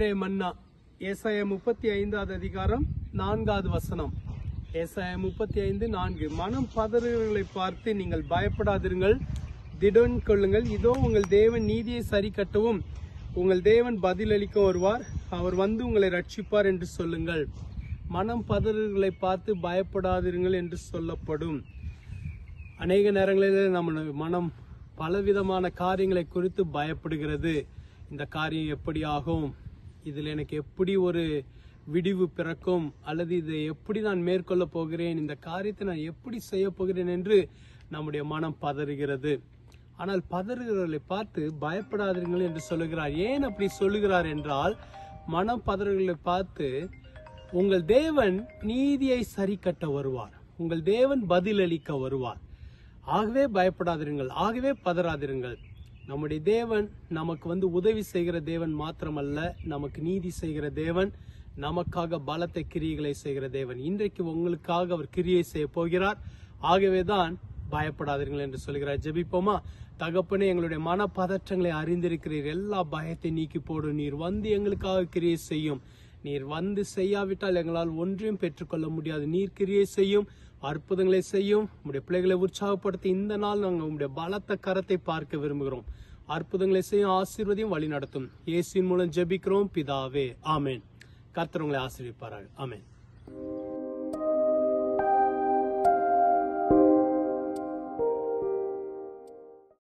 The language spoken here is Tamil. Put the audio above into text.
இன்றைய மன்னா ஏசாய முப்பத்தி ஐந்தாவது அதிகாரம் நான்காவது வசனம் ஏசாய முப்பத்தி ஐந்து நான்கு மனம் பதறுகளை பார்த்து நீங்கள் பயப்படாதிருங்கள் திடன் கொள்ளுங்கள் இதோ உங்கள் தேவன் நீதியை சரி கட்டவும் உங்கள் தேவன் பதிலளிக்க வருவார் அவர் வந்து உங்களை ரட்சிப்பார் என்று சொல்லுங்கள் மனம் பதறுகளை பார்த்து பயப்படாதிருங்கள் என்று சொல்லப்படும் அநேக நேரங்களில் நம்ம மனம் பலவிதமான காரியங்களை குறித்து பயப்படுகிறது இந்த காரியம் எப்படி ஆகும் இதில் எனக்கு எப்படி ஒரு விடிவு பிறக்கும் அல்லது இதை எப்படி நான் மேற்கொள்ள போகிறேன் இந்த காரியத்தை நான் எப்படி செய்ய போகிறேன் என்று நம்முடைய மனம் பதறுகிறது ஆனால் பதறுகிறவர்களை பார்த்து பயப்படாதீர்கள் என்று சொல்லுகிறார் ஏன் அப்படி சொல்லுகிறார் என்றால் மனம் பதறுகளை பார்த்து உங்கள் தேவன் நீதியை சரி கட்ட வருவார் உங்கள் தேவன் பதிலளிக்க வருவார் ஆகவே பயப்படாதிருங்கள் ஆகவே பதறாதிருங்கள் நம்முடைய தேவன் நமக்கு வந்து உதவி செய்கிற தேவன் மாத்திரமல்ல நமக்கு நீதி செய்கிற தேவன் நமக்காக பலத்த கிரியைகளை செய்கிற தேவன் இன்றைக்கு உங்களுக்காக அவர் கிரியை செய்ய போகிறார் ஆகவேதான் பயப்படாதீர்கள் என்று சொல்கிறார் ஜெபிப்போமா தகப்பனே எங்களுடைய மன பதற்றங்களை அறிந்திருக்கிறீர் எல்லா பயத்தை நீக்கி போடு நீர் வந்து எங்களுக்காக கிரியை செய்யும் நீர் வந்து செய்யாவிட்டால் எங்களால் ஒன்றையும் பெற்றுக்கொள்ள முடியாது நீர் கிரியை செய்யும் அற்புதங்களை செய்யும் உங்களுடைய பிள்ளைகளை உற்சாகப்படுத்தி இந்த நாள் நாங்கள் உங்களுடைய பலத்த கரத்தை பார்க்க விரும்புகிறோம் அற்புதங்களை செய்யும் ஆசீர்வதியும் வழி நடத்தும் இயேசுவின் மூலம் ஜெபிக்கிறோம் பிதாவே ஆமென் கர்த்தர் உங்களை ஆசீர்விப்பார்கள் ஆமென்